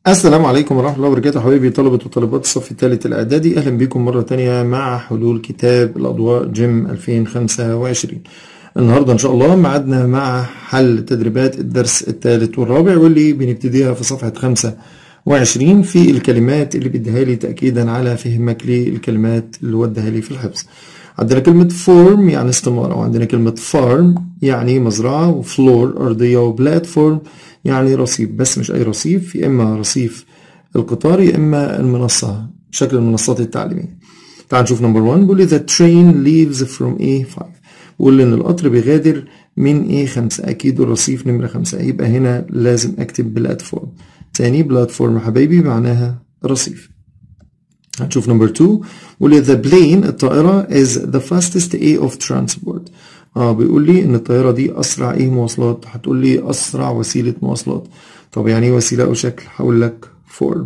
السلام عليكم ورحمة الله وبركاته حبايبي طلبة وطالبات الصف الثالث الإعدادي أهلا بكم مرة تانية مع حلول كتاب الأضواء جيم 2025 النهاردة إن شاء الله معادنا مع حل تدريبات الدرس الثالث والرابع واللي بنبتديها في صفحة 25 في الكلمات اللي بديها لي تأكيدا على فهمك للكلمات اللي ودها لي في الحفظ عندنا كلمة فورم يعني استمارة وعندنا كلمة فارم يعني مزرعة وفلور أرضية وبلاتفورم يعني رصيف بس مش أي رصيف يا إما رصيف القطار يا إما المنصة شكل المنصات التعليمية تعال نشوف نمبر 1 بيقول لي the train leaves from A5 بيقول لي إن القطر بيغادر من A5 أكيد الرصيف نمرة 5 يبقى هنا لازم أكتب بلاتفورم تاني بلاتفورم حبايبي معناها رصيف هنشوف نمبر 2 بيقول لي the plane الطائرة is the fastest A of transport اه بيقول لي ان الطيارة دي اسرع ايه مواصلات هتقول لي اسرع وسيلة مواصلات طب يعني ايه وسيلة او شكل هقول لك form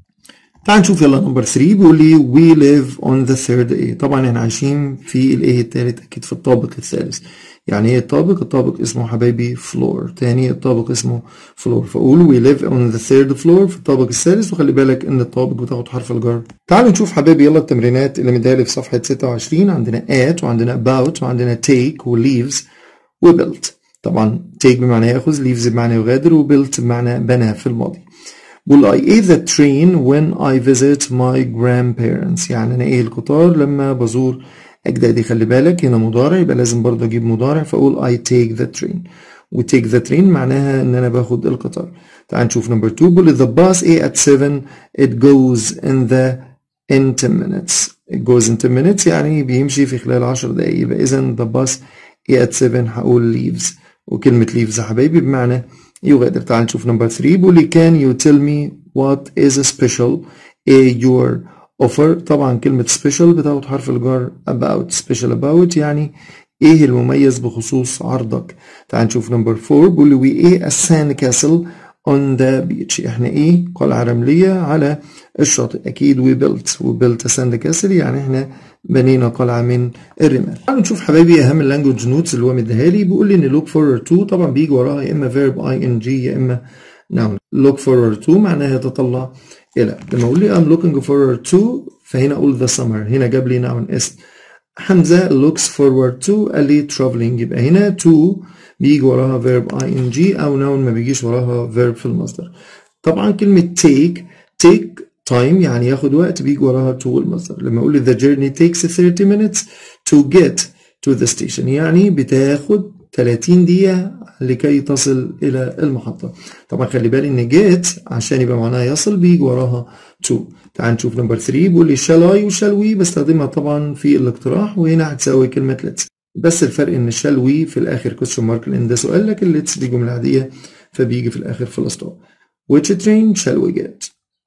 تعال نشوف يلا نمبر 3 بيقول لي we live on the third A طبعا احنا عايشين في الايه التالت اكيد في الطابق الثالث يعني ايه الطابق الطابق اسمه حبايبي فلور تاني الطابق اسمه فلور فاقول we live on the third floor في الطابق الثالث وخلي بالك ان الطابق بتاخد حرف الجر تعالوا نشوف حبايبي يلا التمرينات اللي مديها لي في صفحه 26 عندنا at وعندنا about وعندنا take و leaves و built طبعا take بمعنى ياخذ leaves بمعنى يغادر و built بمعنى بنى في الماضي بقول I ate the train when I visit my grandparents يعني أنا إيه القطار لما بزور أجدادي خلي بالك هنا مضارع يبقى لازم برضه أجيب مضارع فأقول I take the train و take the train معناها إن أنا باخد القطار تعال نشوف نمبر 2 بقول the bus A at 7 it goes in the in 10 minutes it goes in 10 minutes يعني بيمشي في خلال 10 دقايق يبقى إذا the bus A at 7 هقول leaves وكلمة leaves يا حبايبي بمعنى يغادر تعال نشوف نمبر 3 بيقول لي can you tell me what is special a your offer طبعا كلمة special بتاخد حرف الجر about special about يعني ايه المميز بخصوص عرضك تعال نشوف نمبر 4 بيقول لي we a sand castle on the beach احنا ايه قلعة رملية على الشاطئ اكيد we built we built a sand castle يعني احنا بنينا قلعة من الرمال تعالوا نشوف حبايبي اهم اللانجوج نوتس اللي هو مديها لي بيقول لي ان look forward to طبعا بيجي وراها يا اما verb ing يا اما noun look forward to معناها يتطلع الى لما اقول لي I'm looking forward to فهنا اقول the summer هنا جاب لي noun اسم حمزة looks forward to قال لي traveling يبقى هنا to بيجي وراها verb ing او noun ما بيجيش وراها verb في المصدر طبعا كلمة take take time يعني ياخد وقت بيجي وراها to المصدر لما اقول لي the journey takes 30 minutes to get to the station يعني بتاخد 30 دقيقة لكي تصل إلى المحطة طبعا خلي بالي إن get عشان يبقى معناها يصل بيجي وراها to تعال نشوف نمبر 3 بيقول لي shall I و shall we بستخدمها طبعا في الاقتراح وهنا هتساوي كلمة let's بس الفرق إن shall we في الآخر question mark لأن ده سؤال لكن let's دي جملة عادية فبيجي في الآخر full stop which train shall we get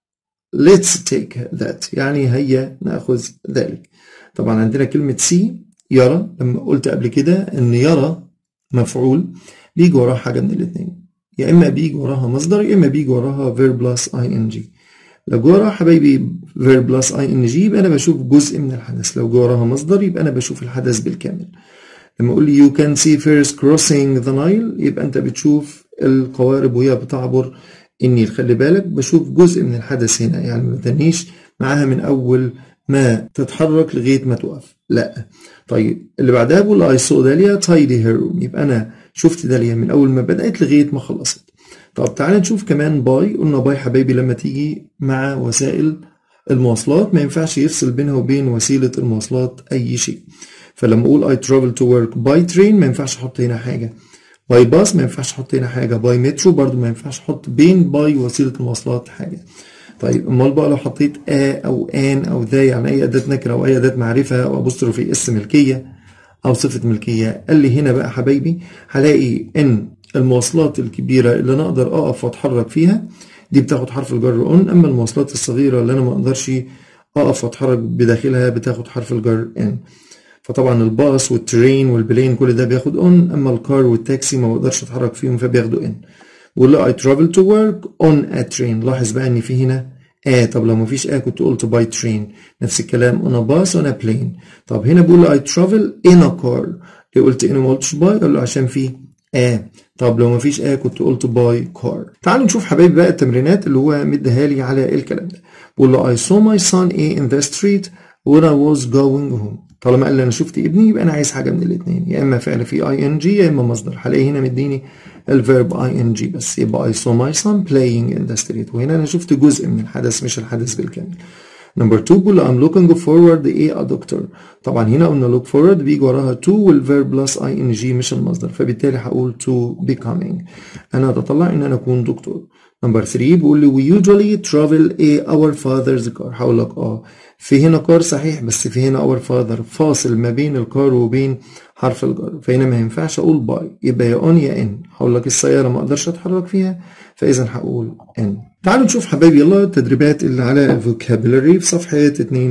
let's take that يعني هيا نأخذ ذلك طبعا عندنا كلمة سي يرى لما قلت قبل كده ان يرى مفعول بيجي وراها حاجة من الاتنين يا اما بيجي وراها مصدر يا اما بيجي وراها verb plus ing لو جه وراها حبايبي verb plus ing يبقى انا بشوف جزء من الحدث لو جه وراها مصدر يبقى انا بشوف الحدث بالكامل لما اقول لي you can see first crossing the Nile يبقى انت بتشوف القوارب وهي بتعبر النيل خلي بالك بشوف جزء من الحدث هنا يعني ما بتنيش معاها من اول ما تتحرك لغايه ما توقف لا طيب اللي بعدها بقول اي سو داليا تايدي هير روم يبقى انا شفت داليا من اول ما بدات لغايه ما خلصت طب تعالى نشوف كمان باي قلنا باي حبايبي لما تيجي مع وسائل المواصلات ما ينفعش يفصل بينها وبين وسيله المواصلات اي شيء فلما اقول اي ترافل تو ورك باي ترين ما ينفعش احط هنا حاجه باي باص ما ينفعش احط هنا حاجه باي مترو برضو ما ينفعش احط بين باي وسيله المواصلات حاجه طيب امال بقى لو حطيت ا او ان او ذا يعني اي اداه نكره او اي اداه معرفه او ابوستروفي اس ملكيه او صفه ملكيه قال لي هنا بقى حبايبي هلاقي ان المواصلات الكبيره اللي انا اقدر اقف واتحرك فيها دي بتاخد حرف الجر اون اما المواصلات الصغيره اللي انا ما اقدرش اقف واتحرك بداخلها بتاخد حرف الجر ان فطبعا الباص والترين والبلين كل ده بياخد اون اما الكار والتاكسي ما بقدرش اتحرك فيهم فبياخدوا ان بقول له I travel to work on a train لاحظ بقى ان في هنا اه طب لو مفيش اه كنت قلت by train نفس الكلام on a bus on a plane طب هنا بقول له I travel in a car ليه قلت in وما قلتش by قال له عشان في a طب لو مفيش a كنت قلت by car تعالوا نشوف حبايبي بقى التمرينات اللي هو مديها لي على الكلام ده بقول له I saw my son A in the street when I was going home طالما قال لي انا شفت ابني يبقى انا عايز حاجه من الاثنين يا اما فعل في اي ان جي يا اما مصدر هلاقي هنا مديني الفيرب اي ان جي بس يبقى I saw my son playing in the street وهنا انا شفت جزء من الحدث مش الحدث بالكامل نمبر 2 بقول I'm looking forward ايه a doctor طبعا هنا قلنا look forward بيجي وراها to والverb plus ing مش المصدر فبالتالي هقول to becoming انا اتطلع ان انا اكون دكتور نمبر 3 بيقول لي we usually travel a our father's car هقول لك اه في هنا كار صحيح بس في هنا اور فاذر فاصل ما بين الكار وبين حرف الجر فهنا ما ينفعش اقول باي يبقى يا اون يا ان هقول لك السياره ما اقدرش اتحرك فيها فاذا هقول ان تعالوا نشوف حبايبي يلا التدريبات اللي على الفوكابولري في صفحه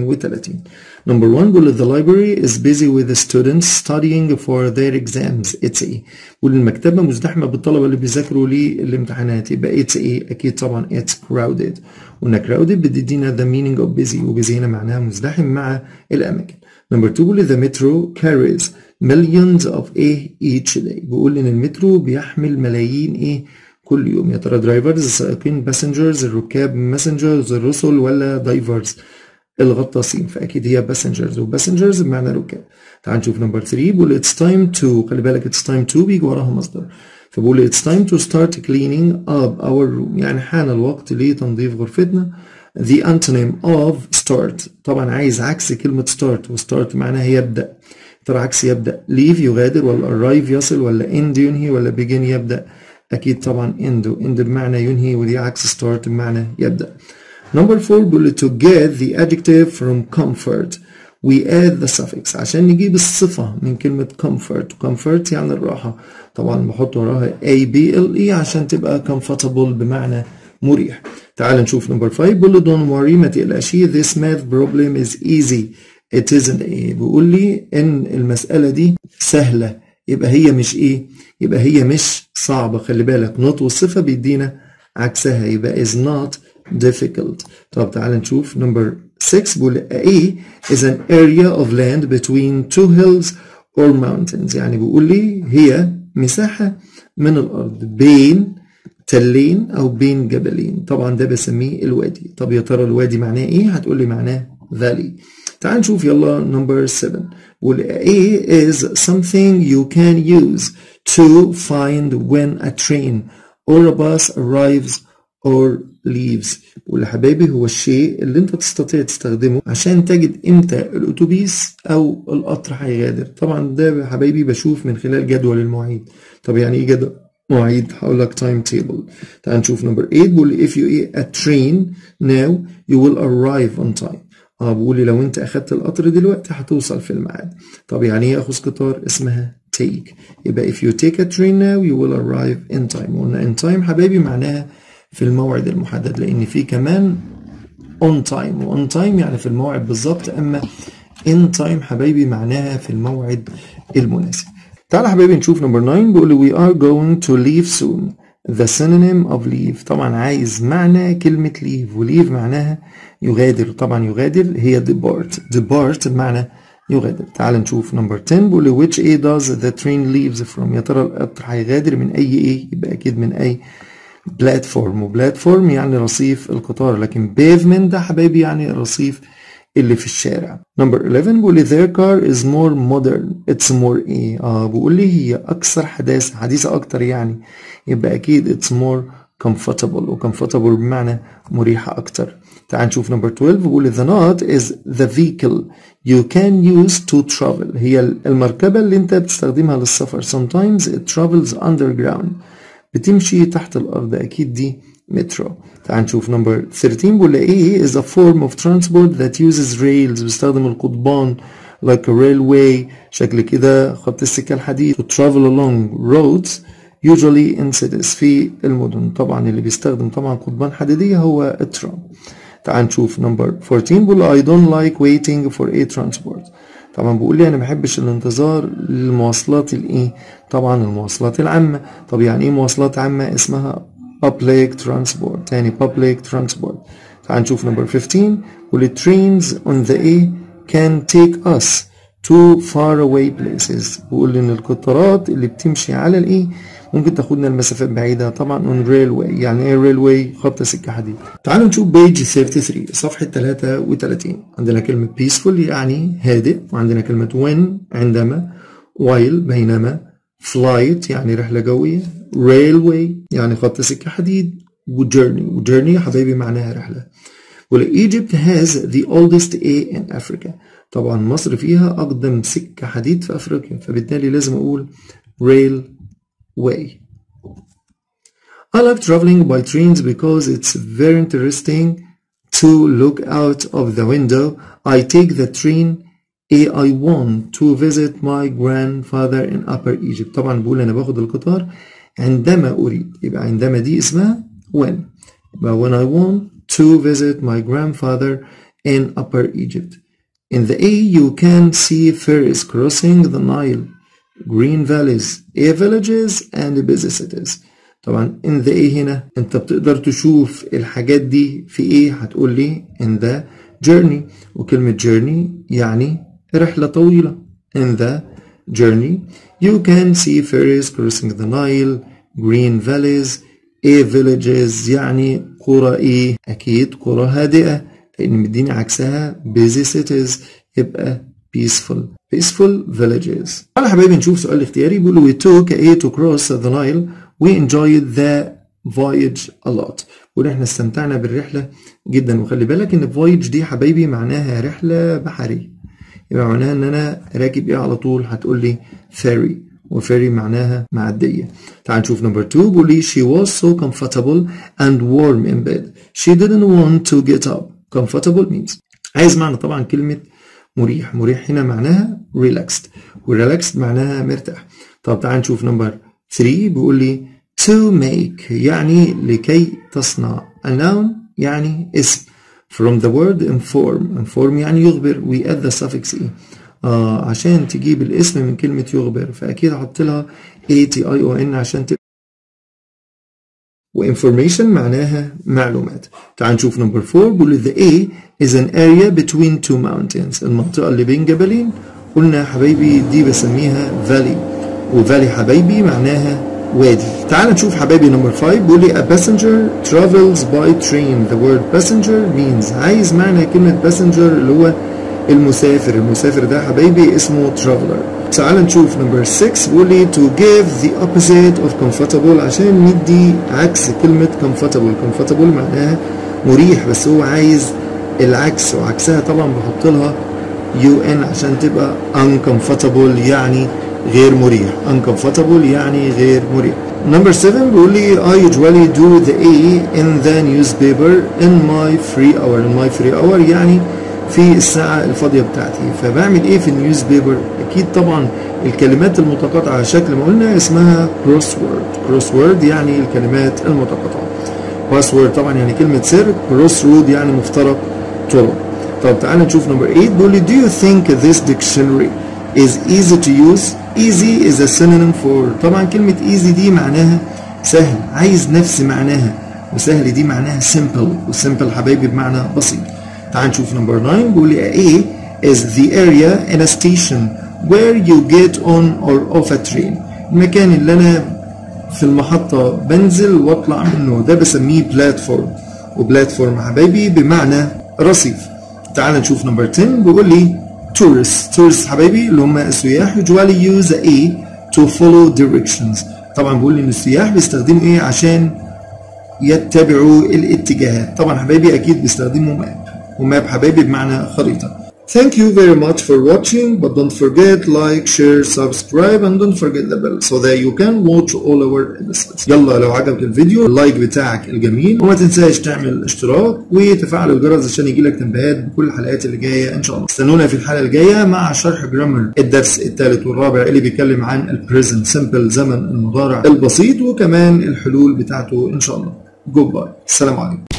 32 Number one بقول the library is busy with the students studying for their exams it's ايه بقول المكتبة مزدحمة بالطلبة اللي بيذاكروا للامتحانات يبقى it's ايه أكيد طبعا it's crowded وإن crowded بتدينا the meaning of busy وبusy هنا معناها مزدحم مع الأماكن Number two بقول the metro carries millions of ايه each day بقول إن المترو بيحمل ملايين ايه كل يوم يا ترى درايفرز السائقين باسنجرز الركاب ماسنجرز الرسل ولا دايفرز الغطاسين فاكيد هي باسنجرز وباسنجرز بمعنى ركاب تعال نشوف نمبر 3 بيقول اتس تايم تو خلي بالك اتس تايم تو بيجي وراها مصدر فبقول اتس تايم تو ستارت كلينينج اب اور روم يعني حان الوقت لتنظيف غرفتنا the antonym of start طبعا عايز عكس كلمة start وستارت معناها يبدأ ترى عكس يبدأ leave يغادر ولا arrive يصل ولا end ينهي ولا begin يبدأ أكيد طبعا end end بمعنى ينهي ودي عكس start بمعنى يبدأ Number four بيقول to get the adjective from comfort we add the suffix عشان نجيب الصفة من كلمة comfort comfort يعني الراحة طبعا بحط وراها a b l e عشان تبقى comfortable بمعنى مريح تعال نشوف نمبر 5 بيقول له don't worry ما تقلقش this math problem is easy it isn't ايه بيقول لي ان المسألة دي سهلة يبقى هي مش ايه يبقى هي مش صعبة خلي بالك not والصفة بيدينا عكسها يبقى is not difficult طب تعال نشوف number 6 بيقول A is an area of land between two hills or mountains يعني بيقول لي هي مساحة من الأرض بين تلين أو بين جبلين طبعا ده بسميه الوادي طب يا ترى الوادي معناه إيه هتقول لي معناه valley تعال نشوف يلا number 7 بيقول A is something you can use to find when a train or a bus arrives or leaves واللي حبايبي هو الشيء اللي انت تستطيع تستخدمه عشان تجد امتى الاتوبيس او القطر هيغادر طبعا ده يا حبايبي بشوف من خلال جدول المواعيد طب يعني ايه جدول مواعيد هقول لك تايم تيبل تعال نشوف نمبر 8 بيقول if you eat a train now you will arrive on time اه بيقول لي لو انت اخدت القطر دلوقتي هتوصل في الميعاد طب يعني ايه اخذ قطار اسمها take يبقى if you take a train now you will arrive in time وقلنا in time حبايبي معناها في الموعد المحدد لان في كمان on time و on time يعني في الموعد بالظبط اما in time حبايبي معناها في الموعد المناسب تعال حبايبي نشوف نمبر 9 بيقول we are going to leave soon the synonym of leave طبعا عايز معنى كلمة leave و leave معناها يغادر طبعا يغادر هي depart depart بمعنى يغادر تعال نشوف نمبر 10 بيقول which A does the train leaves from يا ترى القطر هيغادر من أي إيه يبقى أكيد من أي بلاتفورم وبلاتفورم يعني رصيف القطار لكن بيفمنت ده حبايبي يعني الرصيف اللي في الشارع نمبر 11 بيقول لي their car is more modern it's more ايه اه بيقول لي هي اكثر حداثه حديثه اكتر يعني يبقى اكيد it's more comfortable و comfortable بمعنى مريحه اكتر تعال نشوف نمبر 12 بيقول the knot is the vehicle you can use to travel هي المركبه اللي انت بتستخدمها للسفر sometimes it travels underground بتمشي تحت الأرض أكيد دي مترو تعال نشوف نمبر 13 بيقول A is a form of transport that uses rails بيستخدم القضبان like a railway شكل كده خط السكة الحديد to travel along roads usually in cities في المدن طبعا اللي بيستخدم طبعا قضبان حديدية هو الترام تعال نشوف نمبر 14 بيقول I don't like waiting for a transport طبعا بيقول لي انا ما بحبش الانتظار للمواصلات الايه طبعا المواصلات العامه طب يعني ايه مواصلات عامه اسمها public transport تاني public transport تعال نشوف نمبر 15 بيقول trains on the A can take us to far away places بيقول ان القطارات اللي بتمشي على الايه ممكن تاخدنا لمسافات بعيدة طبعا on railway يعني ايه railway خط سكة حديد تعالوا نشوف page 33 صفحة 33 عندنا كلمة peaceful يعني هادئ وعندنا كلمة when عندما while بينما flight يعني رحلة جوية railway يعني خط سكة حديد وjourney وjourney يا حبايبي معناها رحلة ولا Egypt has the oldest A in Africa طبعا مصر فيها أقدم سكة حديد في أفريقيا فبالتالي لازم أقول railway I like traveling by trains because it's very interesting to look out of the window. I take the train I want to visit my grandfather in Upper Egypt. طبعا بقول أنا باخد القطار عندما أريد يبقى عندما دي اسمها when يبقى when I want to visit my grandfather in Upper Egypt. In the A you can see ferries crossing the Nile, green valleys, A villages and busy cities. طبعا in the A هنا انت بتقدر تشوف الحاجات دي في ايه هتقول لي in the journey وكلمة journey يعني رحلة طويلة in the journey you can see ferries crossing the Nile green valleys A villages يعني قرى ايه اكيد قرى هادئة لان مديني عكسها busy cities يبقى peaceful peaceful villages تعالى حبايبي نشوف سؤال اختياري بيقول we took a to cross the Nile we enjoyed the voyage a lot بيقول احنا استمتعنا بالرحلة جدا وخلي بالك ان voyage دي حبايبي معناها رحلة بحرية يبقى معناها ان انا راكب ايه على طول هتقول لي ferry وفيري معناها معدية تعال نشوف نمبر 2 بيقول لي she was so comfortable and warm in bed she didn't want to get up comfortable means عايز معنى طبعا كلمة مريح مريح هنا معناها relaxed ورelaxed معناها مرتاح طب تعال نشوف نمبر 3 بيقول لي to make يعني لكي تصنع a noun يعني اسم from the word inform inform يعني يخبر we add the suffix e آه عشان تجيب الاسم من كلمة يخبر فأكيد هحط لها a t i o n عشان تبقى وinformation معناها معلومات تعال نشوف نمبر 4 بيقول the A is an area between two mountains المنطقة اللي بين جبلين قلنا يا حبايبي دي بسميها valley وفالي حبايبي معناها وادي تعال نشوف حبايبي نمبر 5 بيقول لي a passenger travels by train the word passenger means عايز معنى كلمة passenger اللي هو المسافر المسافر ده حبايبي اسمه traveler تعال نشوف نمبر 6 بيقول لي to give the opposite of comfortable عشان ندي عكس كلمة comfortable comfortable معناها مريح بس هو عايز العكس وعكسها طبعا بحط لها UN عشان تبقى uncomfortable يعني غير مريح uncomfortable يعني غير مريح Number 7 بيقول لي I usually do the A in the newspaper in my free hour in my free hour يعني في الساعة الفاضية بتاعتي فبعمل ايه في النيوز بيبر اكيد طبعا الكلمات المتقاطعة شكل ما قلنا اسمها كروس وورد كروس وورد يعني الكلمات المتقاطعة باسورد طبعا يعني كلمة سر كروس رود يعني مفترق طرق طب تعالى نشوف نمبر 8 بيقول لي do you think this dictionary is easy to use easy is a synonym for طبعا كلمة easy دي معناها سهل عايز نفس معناها وسهل دي معناها simple والsimple حبايبي بمعنى بسيط تعال نشوف نمبر 9 بيقول لي A is the area in a station where you get on or off a train المكان اللي انا في المحطة بنزل واطلع منه ده بسميه بلاتفورم وبلاتفورم حبايبي بمعنى رصيف تعال نشوف نمبر 10 بيقول لي tourists tourists حبايبي اللي هم السياح usually use a to follow directions طبعا بيقول لي ان السياح بيستخدموا ايه عشان يتبعوا الاتجاهات طبعا حبايبي اكيد بيستخدموا ماب وماب حبايبي بمعنى خريطة Thank you very much for watching but don't forget like share subscribe and don't forget the bell so that you can watch all our episodes يلا لو عجبك الفيديو اللايك بتاعك الجميل وما تنساش تعمل اشتراك وتفعل الجرس عشان يجيلك تنبيهات بكل الحلقات اللي جايه ان شاء الله استنونا في الحلقه الجايه مع شرح جرامر الدرس الثالث والرابع اللي بيتكلم عن البريزنت سمبل زمن المضارع البسيط وكمان الحلول بتاعته ان شاء الله جود باي السلام عليكم